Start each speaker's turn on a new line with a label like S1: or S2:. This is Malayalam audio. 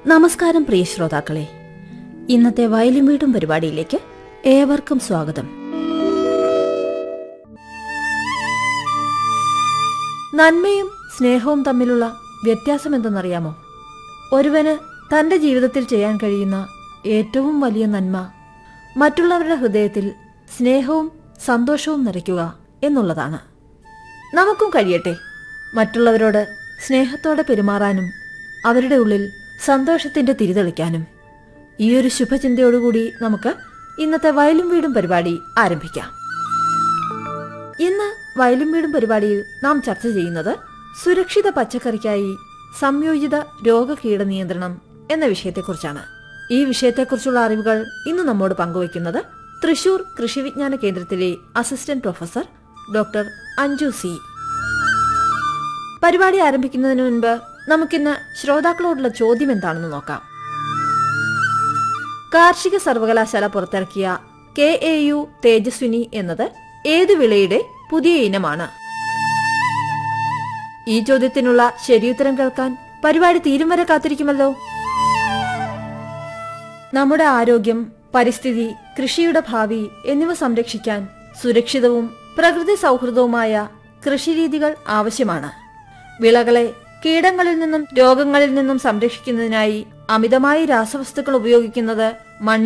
S1: നമസ്കാരം പ്രിയ ശ്രോതാക്കളെ ഇന്നത്തെ വയലും വീടും പരിപാടിയിലേക്ക് ഏവർക്കും സ്വാഗതം നന്മയും സ്നേഹവും തമ്മിലുള്ള വ്യത്യാസം എന്തെന്നറിയാമോ ഒരുവന് തന്റെ ജീവിതത്തിൽ ചെയ്യാൻ കഴിയുന്ന ഏറ്റവും വലിയ നന്മ മറ്റുള്ളവരുടെ ഹൃദയത്തിൽ സ്നേഹവും സന്തോഷവും നിറയ്ക്കുക എന്നുള്ളതാണ് നമുക്കും കഴിയട്ടെ മറ്റുള്ളവരോട് സ്നേഹത്തോടെ പെരുമാറാനും അവരുടെ ഉള്ളിൽ സന്തോഷത്തിന്റെ തിരിതെളിക്കാനും ഈ ഒരു ശുഭചിന്തയോടുകൂടി നമുക്ക് ഇന്നത്തെ വയലും വീടും പരിപാടി ആരംഭിക്കാം ഇന്ന് വയലും വീടും പരിപാടിയിൽ നാം ചർച്ച ചെയ്യുന്നത് സുരക്ഷിത പച്ചക്കറിക്കായി സംയോജിത രോഗകീട നിയന്ത്രണം എന്ന വിഷയത്തെക്കുറിച്ചാണ് ഈ വിഷയത്തെക്കുറിച്ചുള്ള അറിവുകൾ ഇന്ന് നമ്മോട് പങ്കുവയ്ക്കുന്നത് തൃശൂർ കൃഷി വിജ്ഞാന കേന്ദ്രത്തിലെ assistant professor doctor Anju C പരിപാടി ആരംഭിക്കുന്നതിന് മുൻപ് നമുക്കിന്ന് ശ്രോതാക്കളോടുള്ള ചോദ്യം എന്താണെന്ന് നോക്കാം കാർഷിക സർവകലാശാല പുറത്തിറക്കിയ കെ എ യു തേജസ്വിനി എന്നത് ഏത് വിളയുടെ പുതിയ ഇനമാണ് ഈ ചോദ്യത്തിനുള്ള ശരിയുത്തരം കേൾക്കാൻ പരിപാടി തീരും വരെ കാത്തിരിക്കുമല്ലോ നമ്മുടെ ആരോഗ്യം പരിസ്ഥിതി കൃഷിയുടെ ഭാവി എന്നിവ സംരക്ഷിക്കാൻ സുരക്ഷിതവും പ്രകൃതി സൗഹൃദവുമായ കൃഷിരീതികൾ ആവശ്യമാണ് വിളകളെ കീടങ്ങളിൽ നിന്നും രോഗങ്ങളിൽ നിന്നും സംരക്ഷിക്കുന്നതിനായി അമിതമായി രാസവസ്തുക്കൾ ഉപയോഗിക്കുന്നത് മണ്ണിൽ